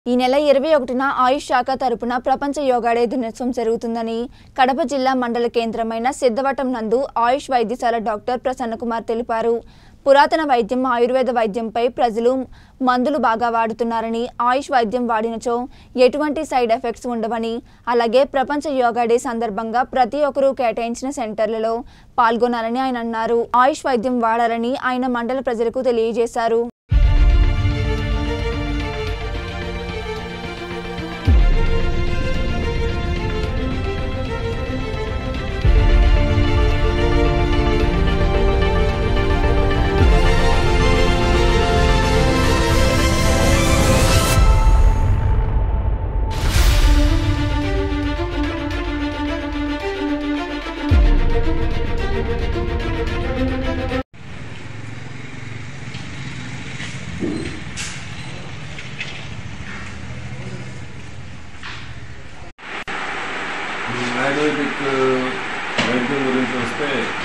ఈ నెల ఇరవై ఒకటిన ఆయుష్ శాఖ తరపున ప్రపంచ యోగా డే దినోత్సవం జరుగుతుందని కడప జిల్లా మండల కేంద్రమైన సిద్ధవటం నందు ఆయుష్ వైద్యశాల డాక్టర్ ప్రసన్నకుమార్ తెలిపారు పురాతన వైద్యం ఆయుర్వేద వైద్యంపై ప్రజలు మందులు బాగా వాడుతున్నారని ఆయుష్ వైద్యం వాడినచో ఎటువంటి సైడ్ ఎఫెక్ట్స్ ఉండవని అలాగే ప్రపంచ యోగా డే సందర్భంగా ప్రతి ఒక్కరూ కేటాయించిన సెంటర్లలో పాల్గొనాలని ఆయన అన్నారు ఆయుష్ వైద్యం వాడాలని ఆయన మండల ప్రజలకు తెలియజేశారు ఈ ఆయుర్వేదిక్ వైద్యం గురించి వస్తే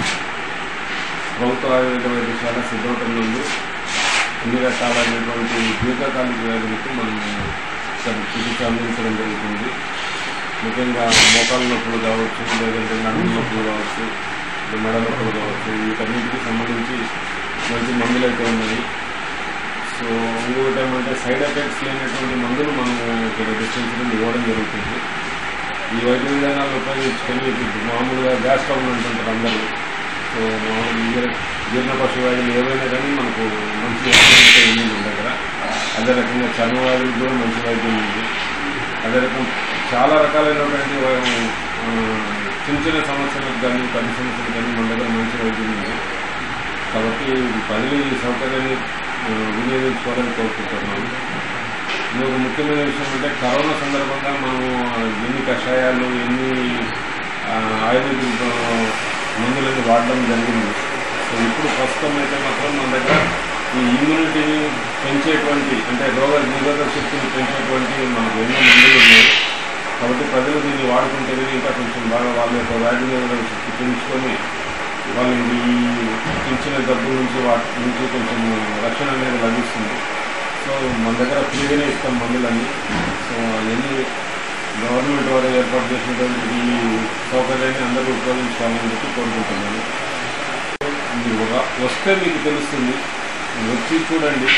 ప్రభుత్వ ఆయుర్వేద వైద్యశాల సిద్ధవటం నుండి అన్ని రకాలైనటువంటి దీర్ఘకాలిక వ్యాధులకు మనం ఇక్కడ చికిత్స అందించడం జరుగుతుంది ముఖ్యంగా మోకాళ్ళ నొప్పులు కావచ్చు లేదంటే నడుము నొప్పులు కావచ్చు లేదా మెడ నొప్పులు కావచ్చు వీటన్నిటికీ సంబంధించి మంచి మందులు అయితే ఉన్నాయి సో ఇంకొకటి ఏమంటే సైడ్ ఎఫెక్ట్స్ లేనటువంటి మందులు మనం ఇక్కడ డిస్టెన్స్ నుండి ఇవ్వడం జరుగుతుంది ఈ వైద్య విధానాలు ఉపయోగించుకొని ఇప్పుడు మామూలుగా గ్యాస్ ట్రబుల్ అంటుంటారు అందరూ సో మామూలు జీర్ణ జీర్ణపశు వ్యాధులు ఏవైనా కానీ మనకు మంచి వైద్యం అయితే ఉంది మన దగ్గర అదే రకంగా చర్మ వ్యాధులకు కూడా మంచి వైద్యం ఉంది అదే రకం చాలా రకాలైనటువంటి వై- ఆ, చిన్న చిన్న సమస్యలకు కానీ పెద్ద సమస్యలకు కానీ మన దగ్గర మంచి వైద్యం ఉంది కాబట్టి ప్రజలు ఈ సౌకర్యాన్ని ఆ, వినియోగించుకోవాలని కోరుకుంటున్నాను ఇంకొక ముఖ్యమైన విషయం అంటే కరోనా సందర్భంగా మనము ఎన్ని కషాయాలు ఎన్ని ఆ, ఆయుర్వేదిక్ ఆ, మందులను వాడడం జరిగింది సో ఇప్పుడు ప్రస్తుతం అయితే మాత్రం మన దగ్గర ఈ ఇమ్యూనిటీని పెంచేటువంటి అంటే రోగ నిరోధక శక్తిని పెంచేటువంటి మనకు ఎన్నో మందులు ఉన్నాయి కాబట్టి ప్రజలు దీన్ని వాడుకుంటే ఇంకా కొంచెం బాగా వాళ్ళ యొక్క వ్యాధి నిరోధక శక్తి పెంచుకొని వాళ్ళకి ఈ చిన్న చిన్న జబ్బుల నుంచి వాటి నుంచి కొంచెం రక్షణ అనేది లభిస్తుంది సో మన దగ్గర ఫ్రీగానే ఇస్తాం మందులన్నీ సో అవన్నీ గవర్నమెంట్ వారు ఏర్పాటు చేసినటువంటి ఈ సౌకర్యాన్ని అందరూ ఉపయోగించుకోవాలని చెప్పి కోరుకుంటున్నాను మీరు ఒక- వస్తే మీకు తెలుస్తుంది వచ్చి చూడండి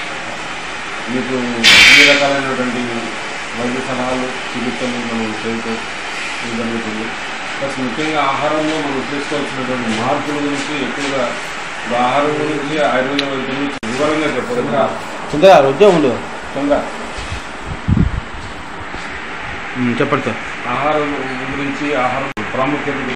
మీకు అన్ని రకాలైనటువంటి వైద్య సలహాలు చికిత్సలు మనం చేయటం ఇది జరుగుతుంది ప్లస్ ముఖ్యంగా ఆహారంలో మనం చేసుకోవాల్సినటువంటి మార్పుల గురించి ఎక్కువగా ఈ ఆహారం గురించి ఆయుర్వేద వైద్యం గురించి వివరంగా చెప్పడం తొందరగా వద్దే ఉండు తొందర ఉమ్, చెప్పండి సార్ ఆహారం గురించి ఆహారం ప్రాముఖ్యత